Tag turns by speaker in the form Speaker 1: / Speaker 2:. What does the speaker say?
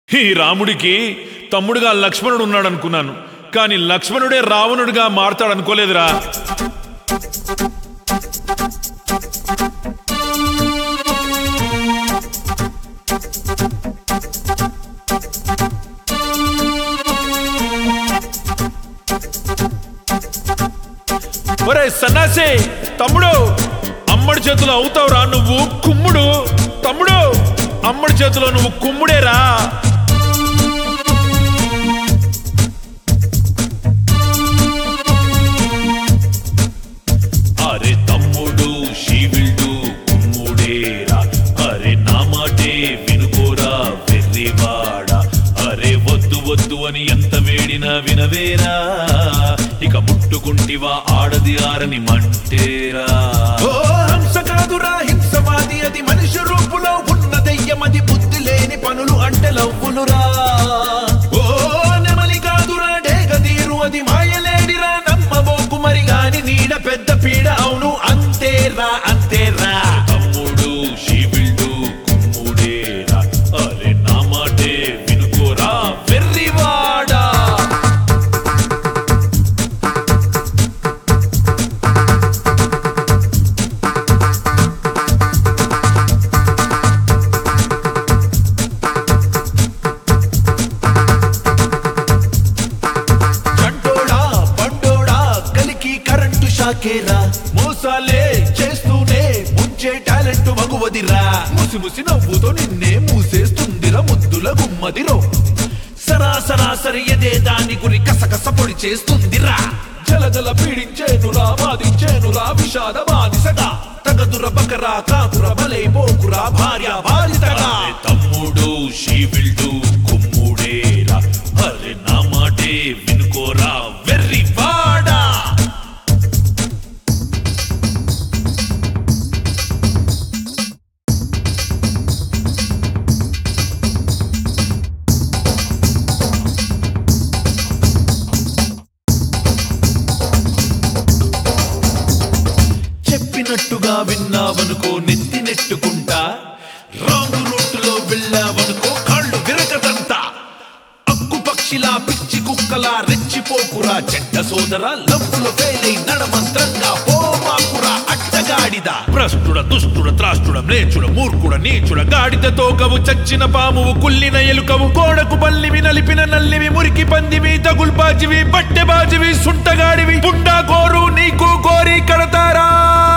Speaker 1: ఈ రాముడికి తమ్ముడుగా లక్ష్మణుడు ఉన్నాడు అనుకున్నాను కానీ లక్ష్మణుడే రావణుడిగా మారతాడనుకోలేదురా ఒరే సన్నాసి తమ్ముడు అమ్మడి చేతిలో అవుతావురా నువ్వు కుమ్ముడు తమ్ముడు అమ్మడి చేతిలో నువ్వు కుమ్ముడేరా అరే తమ్ముడు శివుడు కుమ్ముడేరా అరే నా మాటే వినుకోరా వెర్రివాడా అరే వద్దు వద్దు అని ఎంత వేడినా వినవేరా ఇక ముట్టుకుంటివా ఆడది ఆరని మంటేరా
Speaker 2: ఓ హంస కాదురా హింసవాది అది మనిషి రూపులో ఉన్న దెయ్యమది బుద్ధి లేని పనులు అంటే లవ్వులురా ఓ నెమలి కాదురా డేగదీరు అది మాయలేడిరా నమ్మబోకు మరి గాని నీడ పెద్ద పీడ అవును అంతేరా అంతేరా
Speaker 1: తమ్ముడు శివుడు కుమ్ముడేరా అరే నా మాటే వినుకోరా
Speaker 2: వెర్రివాడా చంటోడా బండోడా కలికి కరెంటు షాకేరా మోసాలే చేస్తూనే ముంచే టాలెంట్ మగువదిరా ముసి ముసి నవ్వుతో నిన్నే మూసేస్తుందిరా ముద్దుల గుమ్మదిరో సరాసరాసరి ఎదే దాని గురి కసకస పొడి చేస్తుందిరా జలజల పీడించేనురా వాదించేనురా విషాద బానిసగా తగదుర బకరా కాకుర బలై పోకురా భార్య బాలితగా
Speaker 1: అరే తమ్ముడు శివుడు కుమ్ముడేరా అరే నా మాటే వినుకోరా
Speaker 2: వెర్రివాడా చెప్పినట్టుగా విన్నావనుకో నెత్తి నెట్టుకుంటా రాంగ్ రూట్లో వెళ్ళావనుకో కాళ్ళు విరగదంతా అక్కు పక్షిలా పిచ్చి కుక్కలా రెచ్చిపోకురా చెడ్డ సోదరా లవ్వులో ఫెయిలై నడమంత్రంగా పోమాకురా అడ్డగాడిదా
Speaker 1: భ్రష్టుడ దుష్టుడ త్రాష్టుడ మ్లేచుడ మూర్ఖుడ నీచుడ గాడిదతో కవు చచ్చిన పామువు కుల్లిన ఎలుకవు కోడకు బల్లివి నలిపిన నల్లివి మురికి పందివి తగుల్బాజివి బట్టెబాజివి సుంటగాడివి పుండా కోరు నీకు కోరి కడతారా